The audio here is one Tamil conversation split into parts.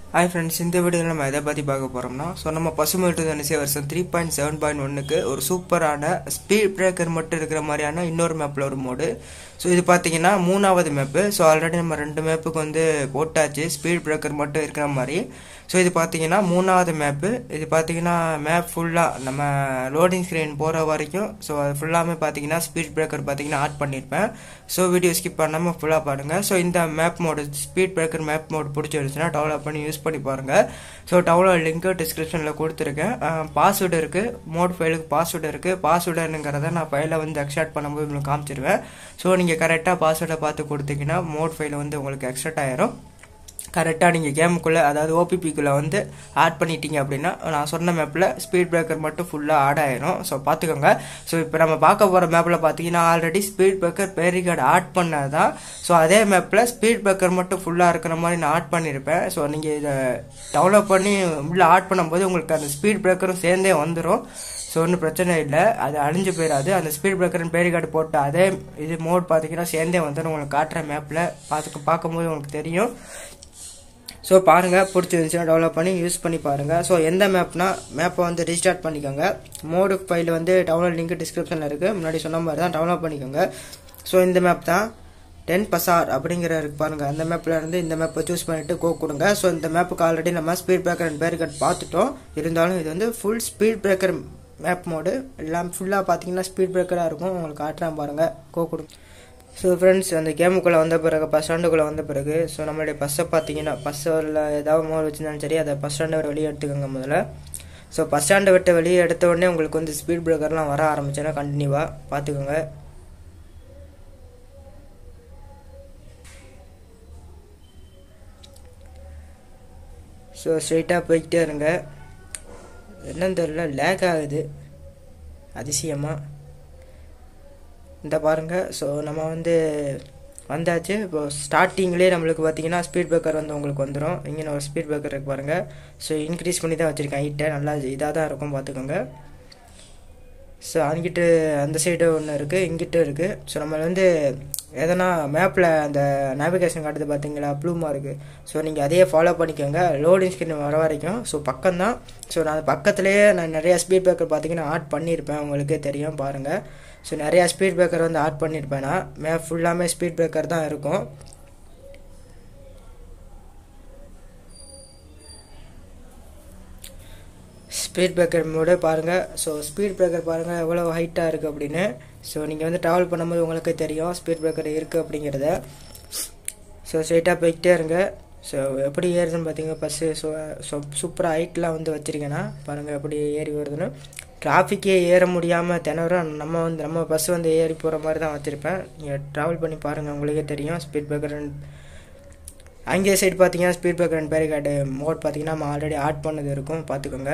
ஹாய் ஃப்ரெண்ட்ஸ் இந்த வீடியோவில் நம்ம எதை பற்றி பார்க்க போகிறோம்னா ஸோ நம்ம பசுமை டு தனுசே வருஷம் த்ரீ பாயிண்ட் செவன் பாயிண்ட் ஒன்றுக்கு ஒரு சூப்பரான ஸ்பீட் பிரேக்கர் மட்டும் இருக்கிற மாதிரியான இன்னொரு மேப்பில் ஒரு மோடு ஸோ இது பார்த்தீங்கன்னா மூணாவது மேப்பு ஸோ ஆல்ரெடி நம்ம ரெண்டு மேப்புக்கு வந்து போட்டாச்சு ஸ்பீட் பிரேக்கர் மட்டும் இருக்கிற மாதிரி ஸோ இது பார்த்தீங்கன்னா மூணாவது மேப்பு இது பார்த்தீங்கன்னா மேப் ஃபுல்லாக நம்ம லோடிங் ஸ்க்ரீன் போகிற வரைக்கும் ஸோ அது ஃபுல்லாமே பார்த்தீங்கன்னா ஸ்பீட் பிரேக்கர் பார்த்தீங்கன்னா ஆட் பண்ணியிருப்பேன் ஸோ வீடியோ ஸ்கிப் பண்ணாமல் ஃபுல்லாக பாருங்கள் ஸோ இந்த map mode speed breaker map mode பிடிச்சிருந்துச்சுன்னா டெவலப் பண்ணி யூஸ் பண்ணி பாருங்கள் ஸோ டவுன்லோட் லிங்க்கு டிஸ்கிரிப்ஷனில் கொடுத்துருக்கேன் பாஸ்வேர்டு இருக்குது மோட் ஃபைலுக்கு பாஸ்வேர்டு இருக்குது பாஸ்வேர்டுங்கிறத நான் ஃபைலை வந்து எக்ஸ்ட்ராக்ட் பண்ணும்போது உங்களுக்கு காமிச்சிருவேன் ஸோ நீங்கள் கரெக்டாக பாஸ்வேர்டை பார்த்து கொடுத்தீங்கன்னா மோட் ஃபைல் வந்து உங்களுக்கு எக்ஸ்ட்ராக்ட் ஆயிரும் கரெக்டாக நீங்கள் கேமுக்குள்ளே அதாவது ஓபிபிக்குள்ளே வந்து ஆட் பண்ணிட்டீங்க அப்படின்னா நான் சொன்ன மேப்பில் ஸ்பீட் பிரேக்கர் மட்டும் ஃபுல்லாக ஆட் ஆயிரும் ஸோ பார்த்துக்கோங்க ஸோ இப்போ நம்ம பார்க்க போகிற மேப்பில் பார்த்தீங்கன்னா already speed breaker barricade add பண்ணது தான் ஸோ அதே மேப்பில் ஸ்பீட் பிரேக்கர் மட்டும் ஃபுல்லாக இருக்கிற மாதிரி நான் ஆட் பண்ணியிருப்பேன் ஸோ நீங்கள் இதை டெவலப் பண்ணி உள்ளே ஆட் பண்ணும்போது உங்களுக்கு அந்த ஸ்பீட் பிரேக்கரும் சேர்ந்தே வந்துடும் ஸோ ஒன்றும் பிரச்சனை இல்லை அது அழிஞ்சு போயிடாது அந்த ஸ்பீட் பிரேக்கர்னு பேரிகார்டு போட்டு அதே இது மோட் பார்த்தீங்கன்னா சேர்ந்தே வந்துடும் உங்களுக்கு காட்டுற மேப்பில் பார்த்து பார்க்கும்போது உங்களுக்கு தெரியும் ஸோ பாருங்கள் பிடிச்சிருந்துச்சுன்னா டெவலப் பண்ணி யூஸ் பண்ணி பாருங்கள் ஸோ எந்த மேப்னா மேப்பை வந்து ரீஸ்டார்ட் பண்ணிக்கோங்க மோடு ஃபைல் வந்து டவுன்லோட் லிங்க் டிஸ்கிரிப்ஷனில் இருக்குது முன்னாடி சொன்ன மாதிரி தான் டவுன்லோட் பண்ணிக்கோங்க ஸோ இந்த மேப் தான் டென் பசார் அப்படிங்கிற இருக்கு பாருங்கள் அந்த மேப்பில் இருந்து இந்த மேப்பை சூஸ் பண்ணிவிட்டு கோ கொடுங்க ஸோ இந்த மேப்புக்கு ஆல்ரெடி நம்ம ஸ்பீட் பிரேக்கர் அண்ட் பேரிகட் பார்த்துட்டோம் இருந்தாலும் இது வந்து full speed breaker map mode எல்லாம் ஃபுல்லாக பார்த்தீங்கன்னா ஸ்பீட் பிரேக்கராக இருக்கும் உங்களுக்கு காட்டுறேன் பாருங்கள் கோ கொடுங்க ஸோ ஃப்ரெண்ட்ஸ் அந்த கேமுக்குள்ளே வந்த பிறகு பஸ் ஸ்டாண்டுக்குள்ளே வந்த பிறகு ஸோ நம்மளுடைய பஸ்ஸை பார்த்தீங்கன்னா பஸ்ஸில் ஏதாவது மோல் வச்சுருந்தாலும் சரி அதை பஸ் ஸ்டாண்டை வெளியே எடுத்துக்கோங்க முதல்ல ஸோ பஸ் ஸ்டாண்டை விட்டு வெளியே எடுத்த உடனே உங்களுக்கு வந்து ஸ்பீட் பிரேக்கர்லாம் வர ஆரம்பிச்சுன்னா கண்டினியூவாக பார்த்துக்கோங்க ஸோ ஸ்ட்ரெயிட்டாக போய்கிட்டே இருங்க என்னன்னு தெரியல லேக் ஆகுது அதிசயமாக இந்த பாருங்கள் ஸோ நம்ம வந்து வந்தாச்சு இப்போ ஸ்டார்டிங்லேயே நம்மளுக்கு பார்த்தீங்கன்னா ஸ்பீட் பிரேக்கர் வந்து உங்களுக்கு வந்துடும் இங்கே ஒரு ஸ்பீட் பிரேக்கர் இருக்கு பாருங்கள் ஸோ இன்க்ரீஸ் பண்ணி தான் வச்சுருக்கேன் ஹைட்டை நல்லா இதாக தான் இருக்கும் பார்த்துக்கோங்க ஸோ அங்கிட்டு அந்த சைடு ஒன்று இருக்குது இங்கிட்ட இருக்குது ஸோ நம்ம வந்து எதனா மேப்பில் அந்த நேவிகேஷன் காட்டுது பார்த்தீங்களா ப்ளூமாக இருக்குது ஸோ நீங்கள் அதையே ஃபாலோ பண்ணிக்கோங்க லோடிங் ஸ்க்ரீன் வர வரைக்கும் ஸோ பக்கம்தான் ஸோ நான் பக்கத்துலேயே நான் நிறையா ஸ்பீட் பிரேக்கர் பார்த்தீங்கன்னா ஆட் பண்ணியிருப்பேன் உங்களுக்கே தெரியும் பாருங்கள் ஸோ நிறையா ஸ்பீட் பிரேக்கர் வந்து ஆட் பண்ணியிருப்பேன் நான் மேப் ஃபுல்லாமே ஸ்பீட் பிரேக்கர் தான் இருக்கும் ஸ்பீட் பிரேக்கர் மோடு பாருங்கள் ஸோ ஸ்பீட் பிரேக்கர் பாருங்கள் எவ்வளோ ஹைட்டாக இருக்குது அப்படின்னு ஸோ நீங்கள் வந்து ட்ராவல் பண்ணும்போது உங்களுக்கு தெரியும் ஸ்பீட் பிரேக்கர் இருக்குது அப்படிங்கிறத ஸோ ஸ்ட்ரைட்டாக போய்கிட்டே இருங்க ஸோ எப்படி ஏறுதுன்னு பார்த்தீங்க பஸ்ஸு ஸோ ஸோ சூப்பராக ஹைட்லாம் வந்து வச்சுருக்கேன்னா பாருங்கள் எப்படி ஏறி வருதுன்னு டிராஃபிக்கே ஏற முடியாமல் திணறும் நம்ம வந்து நம்ம பஸ் வந்து ஏறி போகிற மாதிரி தான் வச்சுருப்பேன் நீங்கள் ட்ராவல் பண்ணி பாருங்கள் உங்களுக்கே தெரியும் ஸ்பீட் பிரேக்கர் அங்கே சைடு பார்த்தீங்கன்னா speed breaker and barricade mode பார்த்தீங்கன்னா நம்ம ஆல்ரெடி ஆட் பண்ணது இருக்கும் பார்த்துக்கோங்க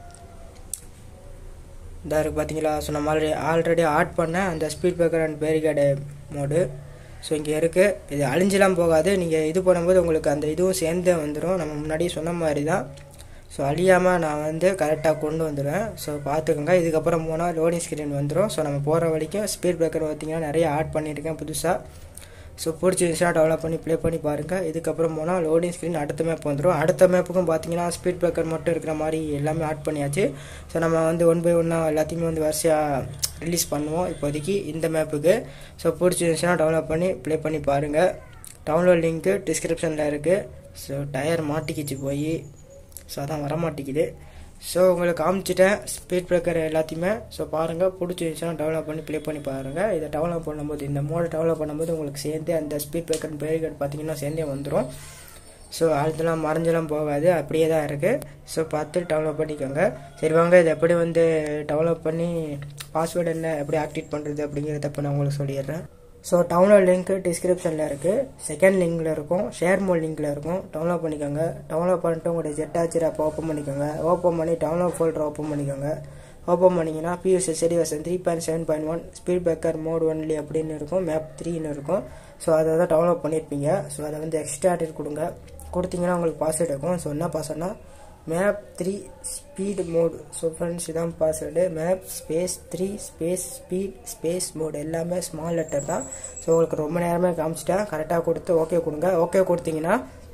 இதாக இருக்குது பார்த்தீங்களா ஸோ நம்ம ஆல்ரெடி ஆல்ரெடி ஆட் பண்ண அந்த speed breaker and barricade mode so இங்கே இருக்குது இது அழிஞ்செலாம் போகாது நீங்கள் இது பண்ணும்போது உங்களுக்கு அந்த இதுவும் சேர்ந்தே வந்துடும் நம்ம முன்னாடியே சொன்ன மாதிரி தான் ஸோ அழியாமல் நான் வந்து கரெக்டாக கொண்டு வந்துடுவேன் ஸோ பார்த்துக்கோங்க இதுக்கப்புறம் போனால் லோடிங் ஸ்க்ரீன் வந்துடும் ஸோ நம்ம போகிற வரைக்கும் ஸ்பீட் பிரேக்கர் பார்த்திங்கன்னா நிறைய ஆட் பண்ணியிருக்கேன் புதுசாக ஸோ பிடிச்சிருந்துச்சுன்னா டெவலப் பண்ணி ப்ளே பண்ணி பாருங்கள் இதுக்கப்புறம் போனால் லோடிங் ஸ்க்ரீன் அடுத்த மேப் வந்துடும் அடுத்த மேப்புக்கும் பார்த்தீங்கன்னா ஸ்பீட் பிரேக்கர் மட்டும் இருக்கிற மாதிரி எல்லாமே ஆட் பண்ணியாச்சு ஸோ நம்ம வந்து ஒன் பை ஒன்னாக எல்லாத்தையுமே வந்து வரிசையாக ரிலீஸ் பண்ணுவோம் இப்போதைக்கு இந்த மேப்புக்கு ஸோ பிடிச்சிருந்துச்சுன்னா டெவலப் பண்ணி ப்ளே பண்ணி பாருங்கள் டவுன்லோட் லிங்க்கு டிஸ்கிரிப்ஷனில் இருக்குது ஸோ டயர் மாட்டிக்கிச்சு போய் ஸோ அதான் வரமாட்டேங்குது ஸோ உங்களுக்கு காமிச்சிட்டேன் ஸ்பீட் பிரேக்கர் எல்லாத்தையுமே ஸோ பாருங்கள் பிடிச்சிருந்துச்சுன்னா டெவலப் பண்ணி ப்ளே பண்ணி பாருங்கள் இதை டெவலப் பண்ணும்போது இந்த மோடை டெவலப் பண்ணும்போது உங்களுக்கு சேர்ந்து அந்த ஸ்பீட் பிரேக்கர் பேரிகட் பார்த்தீங்கன்னா சேர்ந்தே வந்துடும் ஸோ அதெல்லாம் மறைஞ்செல்லாம் போகாது அப்படியே தான் இருக்குது ஸோ பார்த்து டெவலப் பண்ணிக்கோங்க சரி வாங்க இதை எப்படி வந்து டெவலப் பண்ணி பாஸ்வேர்டு என்ன எப்படி ஆக்டிவேட் பண்ணுறது அப்படிங்கிறத இப்போ நான் உங்களுக்கு சொல்லிடுறேன் ஸோ டவுன்லோட் லிங்க் டிஸ்கிரிப்ஷனில் இருக்குது செகண்ட் லிங்கில் இருக்கும் ஷேர் மோல் லிங்கில் இருக்கும் டவுன்லோட் பண்ணிக்கோங்க டவுன்லோட் பண்ணிட்டு உங்களுடைய ஜெட் ஆச்சர் ஆப் ஓப்பன் பண்ணிக்கோங்க ஓப்பன் பண்ணி டவுன்லோட் ஃபோல்டர் ஓப்பன் பண்ணிக்கோங்க ஓப்பன் பண்ணிங்கன்னா PSS CD version three point seven point one speed breaker mode only அப்படின்னு இருக்கும் மேப் த்ரீன்னு இருக்கும் ஸோ அதை தான் டவுன்லோட் பண்ணியிருப்பீங்க ஸோ அதை வந்து எக்ஸ்ட்ரா கொடுங்க கொடுத்தீங்கன்னா உங்களுக்கு பாஸ்வேர்டு இருக்கும் ஸோ என்ன பாஸ்வேர்ட்னா map three speed mode so friends இதான் password map space three space speed space mode எல்லாமே ஸ்மால் லெட்டர் தான் ஸோ உங்களுக்கு ரொம்ப நேரமே காமிச்சிட்டேன் கரெக்டாக கொடுத்து ஓகே கொடுங்க ஓகே கொடுத்தீங்கன்னா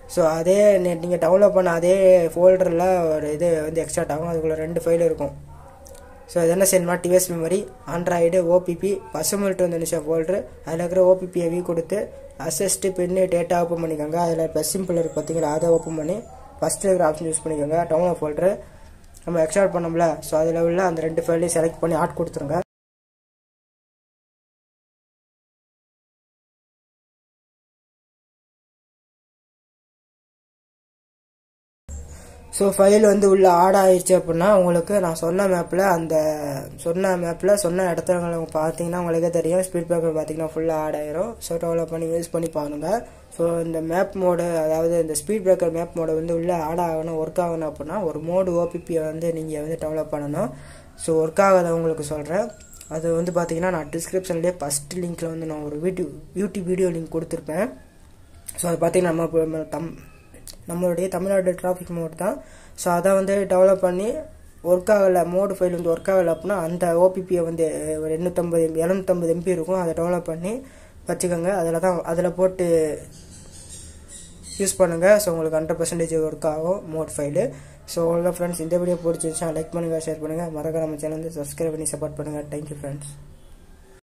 ஸோ அதே நீங்கள் டவுன்லோட் பண்ண அதே ஃபோல்டரில் ஒரு இது வந்து எக்ஸ்ட்ராக்ட் ஆகும் அதுக்குள்ளே ரெண்டு ஃபைல் இருக்கும் ஸோ இது என்ன செய்யணுமா டிஎஸ் மெமரி ஆண்ட்ராய்டு ஓபிபி பசுமல்ட்டு வந்து நிமிஷம் ஃபோல்டரு அதில் இருக்கிற ஓபிபியை வி கொடுத்து அசிஸ்ட்டு பின்னு டேட்டா ஓப்பன் பண்ணிக்கோங்க அதில் ப்ளஸ் சிம்பிள் இருக்குது பார்த்தீங்களா அதை ஓப்பன் பண்ணி ஃபஸ்ட்டு இருக்கிற ஆப்ஷன் யூஸ் பண்ணிக்கோங்க டவுன்லோட் ஃபோல்டரு நம்ம எக்ஸ்ட்ராக்ட் பண்ணோம்ல ஸோ அதில் உள்ள அந்த ரெண்டு ஃபைலையும் செலக்ட் பண்ணி ஆட் கொடுத்துருங்க ஸோ ஃபைல் வந்து உள்ள ஆட் ஆயிடுச்சு அப்படின்னா உங்களுக்கு நான் சொன்ன மேப்பில் அந்த சொன்ன மேப்பில் சொன்ன இடத்துல பார்த்தீங்கன்னா உங்களுக்கே தெரியும் ஸ்பீட் பேக்கர் பார்த்தீங்கன்னா ஃபுல்லாக ஆட் ஆயிரும் ஸோ டெவலப் பண்ணி யூஸ் பண்ணி பாருங்க ஸோ இந்த மேப் மோடு அதாவது இந்த ஸ்பீட் பிரேக்கர் மேப் மோடு வந்து உள்ளே ஆட் ஆகணும் ஒர்க் ஆகணும் அப்படின்னா ஒரு மோடு ஓபிபியை வந்து நீங்கள் வந்து டெவலப் பண்ணணும் ஸோ ஒர்க் ஆகாத உங்களுக்கு சொல்கிறேன் அது வந்து பார்த்தீங்கன்னா நான் டிஸ்கிரிப்ஷன்லேயே ஃபஸ்ட் லிங்க்கில் வந்து நான் ஒரு யூடியூப் யூடியூப் வீடியோ லிங்க் கொடுத்துருப்பேன் ஸோ அது பார்த்தீங்கன்னா நம்ம இப்போ தம் நம்மளுடைய தமிழ்நாடு டிராஃபிக் மோட் தான் ஸோ அதை வந்து டெவலப் பண்ணி ஒர்க் ஆகலை மோடு ஃபைல் வந்து ஒர்க் ஆகலை அப்படின்னா அந்த ஓபிபியை வந்து ஒரு எண்ணூற்றம்பது எம்பி இரநூத்தம்பது எம்பி இருக்கும் அதை டெவலப் பண்ணி வச்சுக்கோங்க அதில் தான் அதில் போட்டு யூஸ் பண்ணுங்கள் ஸோ உங்களுக்கு ஹண்ட்ரட் பர்சன்டேஜ் ஒர்க் ஆகும் மோட் ஃபைலு ஸோ அவ்வளோதான் ஃப்ரெண்ட்ஸ் இந்த வீடியோ பிடிச்சிருந்துச்சா லைக் பண்ணுங்கள் ஷேர் பண்ணுங்கள் மறக்காம சேனல் வந்து சப்ஸ்கிரைப் பண்ணி சப்போர்ட் பண்ணுங்கள் தேங்க்யூ ஃப்ரெண்ட்ஸ்